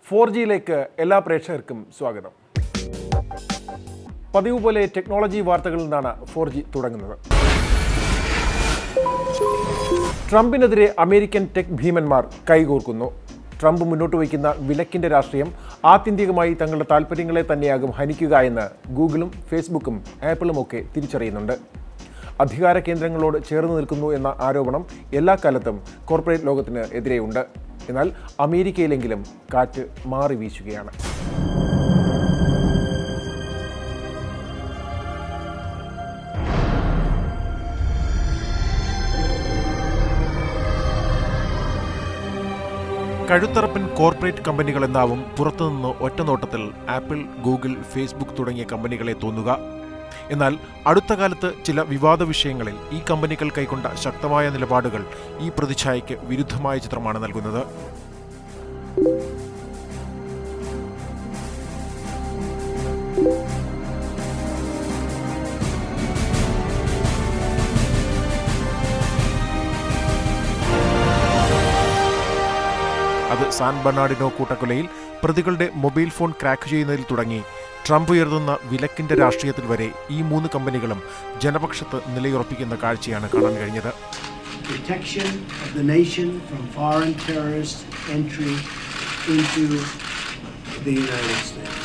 Four ജിയിലേക്ക് എല്ലാ പ്രേക്ഷകർക്കും സ്വാഗതം പതിവ് പോലെ ടെക്നോളജി വാർത്തകളിൽ നിന്നാണ് ഫോർ ജി തുടങ്ങുന്നത് ട്രംപിനെതിരെ അമേരിക്കൻ ടെക് ഭീമന്മാർ കൈകോർക്കുന്നു ട്രംപ് മുന്നോട്ട് വയ്ക്കുന്ന വിലക്കിന്റെ രാഷ്ട്രീയം ആത്യന്തികമായി തങ്ങളുടെ താല്പര്യങ്ങളെ തന്നെയാകും ഹനിക്കുക എന്ന് ഗൂഗിളും ഫേസ്ബുക്കും ആപ്പിളും ഒക്കെ തിരിച്ചറിയുന്നുണ്ട് അധികാര കേന്ദ്രങ്ങളോട് ചേർന്ന് നിൽക്കുന്നു എന്ന ആരോപണം എല്ലാ കാലത്തും കോർപ്പറേറ്റ് ലോകത്തിന് എതിരെയുണ്ട് എന്നാൽ അമേരിക്കയിലെങ്കിലും കാറ്റ് മാറി വീശുകയാണ് കഴുത്തറപ്പൻ കോർപ്പറേറ്റ് കമ്പനികൾ എന്നാവും പുറത്തുനിന്ന് ഒറ്റനോട്ടത്തിൽ ആപ്പിൾ ഗൂഗിൾ ഫേസ്ബുക്ക് തുടങ്ങിയ കമ്പനികളെ തോന്നുക എന്നാൽ അടുത്ത കാലത്ത് ചില വിവാദ വിഷയങ്ങളിൽ ഈ കമ്പനികൾ കൈക്കൊണ്ട ശക്തമായ നിലപാടുകൾ ഈ പ്രതിച്ഛായയ്ക്ക് വിരുദ്ധമായ ചിത്രമാണ് നൽകുന്നത് അത് സാൻ ബെർണാഡിനോ കൂട്ടക്കൊലയിൽ പ്രതികളുടെ മൊബൈൽ ഫോൺ ക്രാക്ക് ചെയ്യുന്നതിൽ തുടങ്ങി ട്രംപ് ഉയർത്തുന്ന വിലക്കിന്റെ രാഷ്ട്രീയത്തിൽ വരെ ഈ മൂന്ന് കമ്പനികളും ജനപക്ഷത്ത് നിലയുറപ്പിക്കുന്ന കാഴ്ചയാണ് കാണാൻ കഴിഞ്ഞത് protection of the nation from foreign terrorist entry into the United States.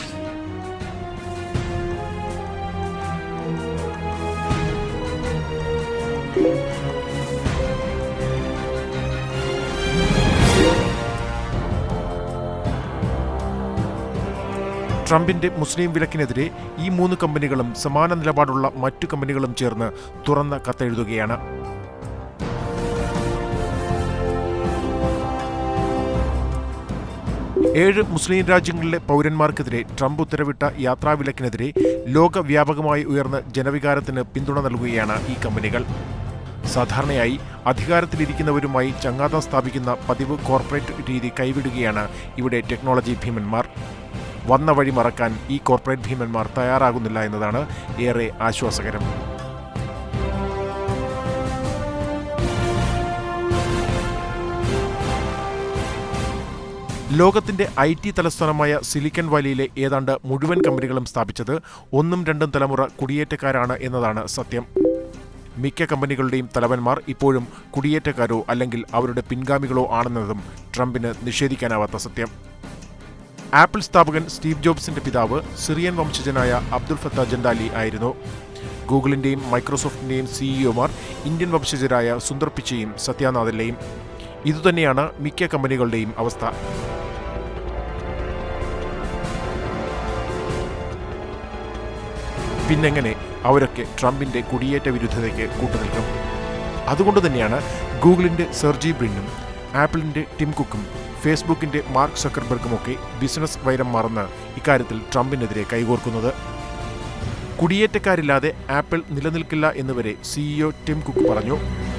ട്രംപിന്റെ മുസ്ലിം വിലക്കിനെതിരെ ഈ മൂന്ന് കമ്പനികളും സമാന നിലപാടുള്ള മറ്റു കമ്പനികളും ചേർന്ന് തുറന്ന കത്തെഴുതുകയാണ് ഏഴ് മുസ്ലിം രാജ്യങ്ങളിലെ പൗരന്മാർക്കെതിരെ ട്രംപ് ഉത്തരവിട്ട യാത്രാവിലക്കിനെതിരെ ലോകവ്യാപകമായി ഉയർന്ന ജനവികാരത്തിന് പിന്തുണ നൽകുകയാണ് ഈ കമ്പനികൾ സാധാരണയായി അധികാരത്തിലിരിക്കുന്നവരുമായി ചങ്ങാതം സ്ഥാപിക്കുന്ന പതിവ് കോർപ്പറേറ്റ് രീതി കൈവിടുകയാണ് ഇവിടെ ടെക്നോളജി ഭീമന്മാർ വന്ന വഴി മറക്കാൻ ഈ കോർപ്പറേറ്റ് ഭീമന്മാർ തയ്യാറാകുന്നില്ല എന്നതാണ് ഏറെ ആശ്വാസകരം ലോകത്തിന്റെ ഐ ടി തലസ്ഥാനമായ സിലിക്കൺ വാലിയിലെ ഏതാണ്ട് മുഴുവൻ കമ്പനികളും സ്ഥാപിച്ചത് ഒന്നും രണ്ടും തലമുറ കുടിയേറ്റക്കാരാണ് എന്നതാണ് സത്യം മിക്ക കമ്പനികളുടെയും തലവന്മാർ ഇപ്പോഴും കുടിയേറ്റക്കാരോ അല്ലെങ്കിൽ അവരുടെ പിൻഗാമികളോ ആണെന്നതും ട്രംപിന് നിഷേധിക്കാനാവാത്ത സത്യം ആപ്പിൾ സ്ഥാപകൻ സ്റ്റീവ് ജോബ്സിന്റെ പിതാവ് സിറിയൻ വംശജനായ അബ്ദുൽ ഫത്ത ജന്താലി ആയിരുന്നു ഗൂഗിളിന്റെയും മൈക്രോസോഫ്റ്റിന്റെയും സിഇഒമാർ ഇന്ത്യൻ വംശജരായ സുന്ദർ പിച്ചയും സത്യാനാഥിലെയും ഇതുതന്നെയാണ് മിക്ക കമ്പനികളുടെയും അവസ്ഥ പിന്നെങ്ങനെ അവരൊക്കെ ട്രംപിന്റെ കുടിയേറ്റ വിരുദ്ധതയ്ക്ക് കൂട്ടുനിൽക്കും അതുകൊണ്ട് തന്നെയാണ് ഗൂഗിളിന്റെ സെർജി ബ്രിന്നും ആപ്പിളിന്റെ ടിം കുക്കും ഫേസ്ബുക്കിന്റെ മാർക്ക് സക്കർബർഗുമൊക്കെ ബിസിനസ് വൈരം മറന്ന് ഇക്കാര്യത്തിൽ ട്രംപിനെതിരെ കൈകോർക്കുന്നത് കുടിയേറ്റക്കാരില്ലാതെ ആപ്പിൾ നിലനിൽക്കില്ല എന്നുവരെ സിഇഒ ടിം കുക്ക് പറഞ്ഞു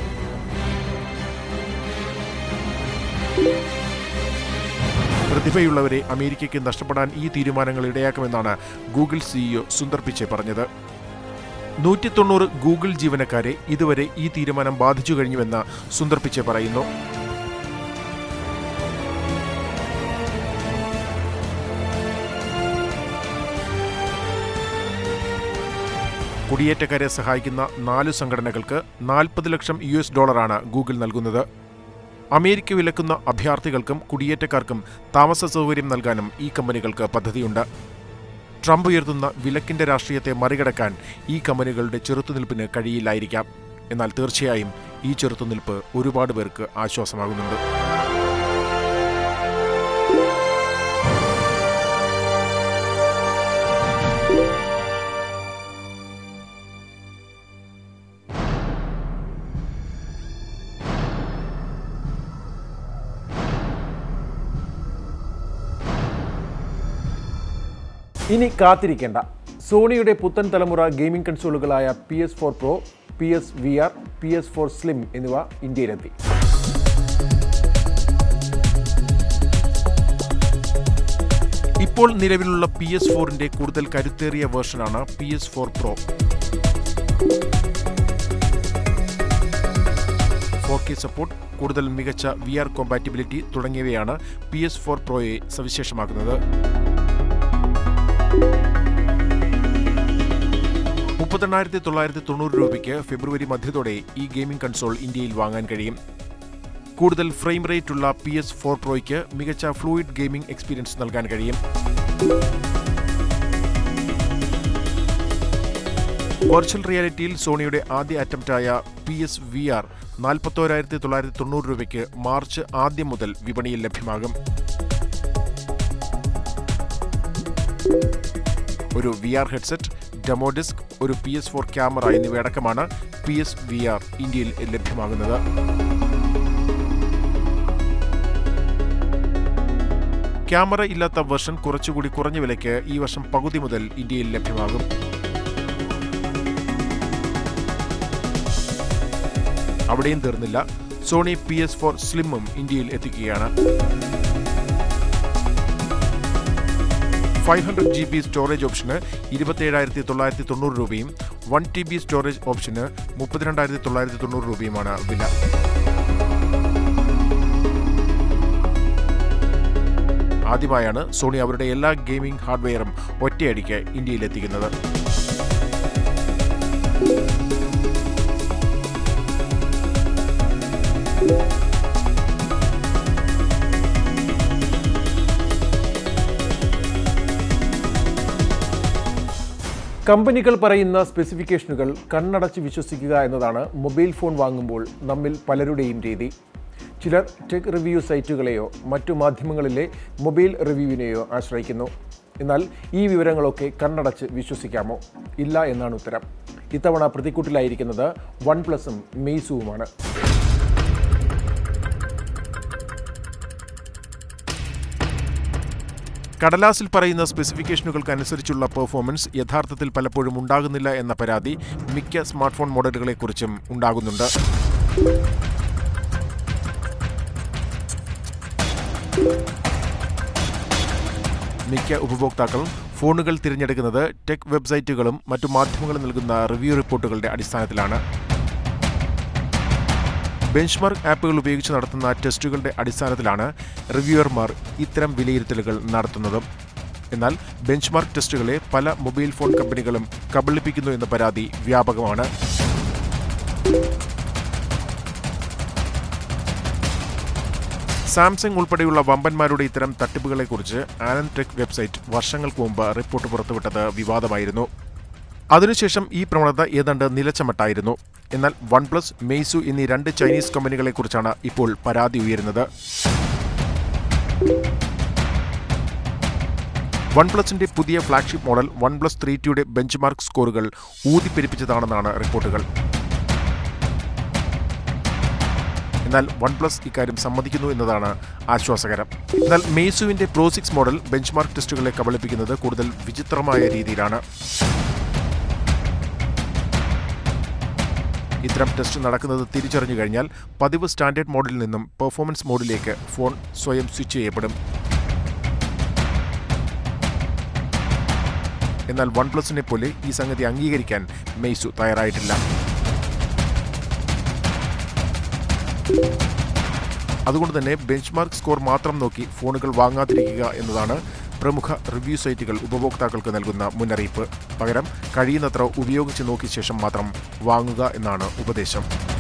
പ്രതിഭയുള്ളവരെ അമേരിക്കയ്ക്ക് നഷ്ടപ്പെടാൻ ഈ തീരുമാനങ്ങൾ ഇടയാക്കുമെന്നാണ് ഗൂഗിൾ സിഇഒ സുന്ദർ പിച്ചെ പറഞ്ഞത് നൂറ്റി തൊണ്ണൂറ് ഗൂഗിൾ ജീവനക്കാരെ ഇതുവരെ ഈ തീരുമാനം ബാധിച്ചു കഴിഞ്ഞുവെന്ന് സുന്ദർ പിച്ചെ പറയുന്നു കുടിയേറ്റക്കാരെ സഹായിക്കുന്ന നാല് സംഘടനകൾക്ക് നാൽപ്പത് ലക്ഷം യു എസ് ഡോളറാണ് ഗൂഗിൾ നൽകുന്നത് അമേരിക്ക വിലക്കുന്ന അഭയാർത്ഥികൾക്കും കുടിയേറ്റക്കാർക്കും താമസ സൗകര്യം നൽകാനും ഈ കമ്പനികൾക്ക് പദ്ധതിയുണ്ട് ട്രംപ് ഉയർത്തുന്ന വിലക്കിന്റെ രാഷ്ട്രീയത്തെ മറികടക്കാൻ ഈ കമ്പനികളുടെ ചെറുത്തുനിൽപ്പിന് കഴിയില്ലായിരിക്കാം എന്നാൽ തീർച്ചയായും ഈ ചെറുത്തുനിൽപ്പ് ഒരുപാട് പേർക്ക് ആശ്വാസമാകുന്നുണ്ട് ഇനി കാത്തിരിക്കേണ്ട സോണിയുടെ പുത്തൻ തലമുറ ഗെയിമിംഗ് കൺസോളുകളായ P S four pro P S V R P S four slim എന്നിവ ഇന്ത്യയിലെത്തി ഇപ്പോൾ നിലവിലുള്ള പി എസ് ഫോറിന്റെ കൂടുതൽ കരുത്തേറിയ വേർഷനാണ് P S four pro four K support കൂടുതൽ മികച്ച വി ആർ കോമ്പാറ്റിബിലിറ്റി തുടങ്ങിയവയാണ് പി എസ് ഫോർ പ്രോയെ സവിശേഷമാക്കുന്നത് മുപ്പത്തെണ്ണായിരത്തി തൊള്ളായിരത്തി തൊണ്ണൂറ് രൂപയ്ക്ക് ഫെബ്രുവരി മധ്യത്തോടെ ഈ ഗെയിമിംഗ് കൺസോൾ ഇന്ത്യയിൽ വാങ്ങാൻ കഴിയും കൂടുതൽ ഫ്രെയിം റേറ്റ് ഉള്ള പി എസ് ഫോർ പ്രോയ്ക്ക് മികച്ച ഫ്ലൂയിഡ് ഗെയിമിംഗ് എക്സ്പീരിയൻസ് നൽകാൻ കഴിയും വെർച്വൽ റിയാലിറ്റിയിൽ സോണിയുടെ ആദ്യ അറ്റംപ്റ്റായ പി എസ് വി ആർ നാൽപ്പത്തോരായിരത്തി തൊള്ളായിരത്തി തൊണ്ണൂറ് രൂപയ്ക്ക് മാർച്ച് ആദ്യം മുതൽ വിപണിയിൽ ലഭ്യമാകും ഒരു V R headset demo disk ഒരു P S four camera എന്നിവയടക്കമാണ് P S V R ഇന്ത്യയിൽ ലഭ്യമാകുന്നത് ക്യാമറ ഇല്ലാത്ത വെർഷൻ കുറച്ചുകൂടി കുറഞ്ഞ വിലയ്ക്ക് ഈ വർഷം പകുതി മുതൽ ഇന്ത്യയിൽ ലഭ്യമാകും അവിടെയും തീർന്നില്ല സോണി പി എസ് ഫോർ സ്ലിമ്മും ഇന്ത്യയിൽ എത്തിക്കുകയാണ് five hundred G B storage ഓപ്ഷന് ഇരുപത്തിയേഴായിരത്തി തൊള്ളായിരത്തി തൊണ്ണൂറ് രൂപയും വൺ ടി ബി സ്റ്റോറേജ് ഓപ്ഷന് മുപ്പത്തിരണ്ടായിരത്തി തൊള്ളായിരത്തി തൊണ്ണൂറ് രൂപയുമാണ് വില ആദ്യമായാണ് സോണി അവരുടെ എല്ലാ ഗെയിമിംഗ് ഹാർഡ്വെയറും ഒറ്റയടിക്ക് ഇന്ത്യയിൽ എത്തിക്കുന്നത് കമ്പനികൾ പറയുന്ന സ്പെസിഫിക്കേഷനുകൾ കണ്ണടച്ച് വിശ്വസിക്കുക എന്നതാണ് മൊബൈൽ ഫോൺ വാങ്ങുമ്പോൾ നമ്മിൽ പലരുടെയും രീതി ചിലർ ടെക് റിവ്യൂ സൈറ്റുകളെയോ മറ്റു മാധ്യമങ്ങളിലെ മൊബൈൽ റിവ്യൂവിനെയോ ആശ്രയിക്കുന്നു എന്നാൽ ഈ വിവരങ്ങളൊക്കെ കണ്ണടച്ച് വിശ്വസിക്കാമോ ഇല്ല എന്നാണ് ഉത്തരം ഇത്തവണ പ്രതിക്കൂട്ടിലായിരിക്കുന്നത് വൺ പ്ലസും മെയ്സുവുമാണ് കടലാസിൽ പറയുന്ന സ്പെസിഫിക്കേഷനുകൾക്ക് അനുസരിച്ചുള്ള പെർഫോമൻസ് യഥാർത്ഥത്തിൽ പലപ്പോഴും ഉണ്ടാകുന്നില്ല എന്ന പരാതി മിക്ക സ്മാർട്ട് ഫോൺ മോഡലുകളെക്കുറിച്ചും ഉണ്ടാകുന്നുണ്ട് മിക്ക ഉപഭോക്താക്കളും ഫോണുകൾ തിരഞ്ഞെടുക്കുന്നത് ടെക് വെബ്സൈറ്റുകളും മറ്റു മാധ്യമങ്ങളും നൽകുന്ന റിവ്യൂ റിപ്പോർട്ടുകളുടെ അടിസ്ഥാനത്തിലാണ് ബെഞ്ച്മാർക്ക് ആപ്പുകൾ ഉപയോഗിച്ച് നടത്തുന്ന ടെസ്റ്റുകളുടെ അടിസ്ഥാനത്തിലാണ് റിവ്യൂവർമാർ ഇത്തരം വിലയിരുത്തലുകൾ നടത്തുന്നത് എന്നാൽ ബെഞ്ച്മാർക്ക് ടെസ്റ്റുകളെ പല മൊബൈൽ ഫോൺ കമ്പനികളും കബളിപ്പിക്കുന്നു എന്ന പരാതി വ്യാപകമാണ് സാംസങ് ഉൾപ്പെടെയുള്ള വമ്പന്മാരുടെ ഇത്തരം തട്ടിപ്പുകളെക്കുറിച്ച് ആനന്ദ് ടെക് വെബ്സൈറ്റ് വർഷങ്ങൾക്ക് മുമ്പ് റിപ്പോർട്ട് പുറത്തുവിട്ടത് വിവാദമായിരുന്നു അതിനുശേഷം ഈ പ്രവണത ഏതാണ്ട് നിലച്ചമട്ടായിരുന്നു എന്നാൽ വൺ പ്ലസ് മെയ്സു എന്നീ രണ്ട് ചൈനീസ് കമ്പനികളെക്കുറിച്ചാണ് ഇപ്പോൾ പരാതി ഉയരുന്നത് വൺ പ്ലസിന്റെ പുതിയ flagship model one plus three ടിയുടെ ബെഞ്ച് മാർക്ക് സ്കോറുകൾ ഊതിപ്പെരിപ്പിച്ചതാണെന്നാണ് റിപ്പോർട്ടുകൾ എന്നാൽ വൺ പ്ലസ് ഇക്കാര്യം സമ്മതിക്കുന്നു എന്നതാണ് ആശ്വാസകരം എന്നാൽ മെയ്സുവിന്റെ pro six model benchmark ടെസ്റ്റുകളെ കബളിപ്പിക്കുന്നത് കൂടുതൽ വിചിത്രമായ രീതിയിലാണ് ഇത്തരം ടെസ്റ്റ് നടക്കുന്നത് തിരിച്ചറിഞ്ഞു കഴിഞ്ഞാൽ പതിവ് സ്റ്റാൻഡേർഡ് മോഡിൽ നിന്നും പെർഫോമൻസ് മോഡിലേക്ക് ഫോൺ സ്വയം സ്വിച്ച് ചെയ്യപ്പെടും എന്നാൽ വൺ പ്ലസിനെ പോലെ ഈ സംഗതി അംഗീകരിക്കാൻ മെയ്സു തയ്യാറായിട്ടില്ല അതുകൊണ്ട് തന്നെ ബെഞ്ച്മാർക്ക് സ്കോർ മാത്രം നോക്കി ഫോണുകൾ വാങ്ങാതിരിക്കുക എന്നതാണ് പ്രമുഖ റിവ്യൂ സൈറ്റുകൾ ഉപഭോക്താക്കൾക്ക് നൽകുന്ന മുന്നറിയിപ്പ് പകരം കഴിയുന്നത്ര ഉപയോഗിച്ച് നോക്കിയ ശേഷം മാത്രം വാങ്ങുക എന്നാണ് ഉപദേശം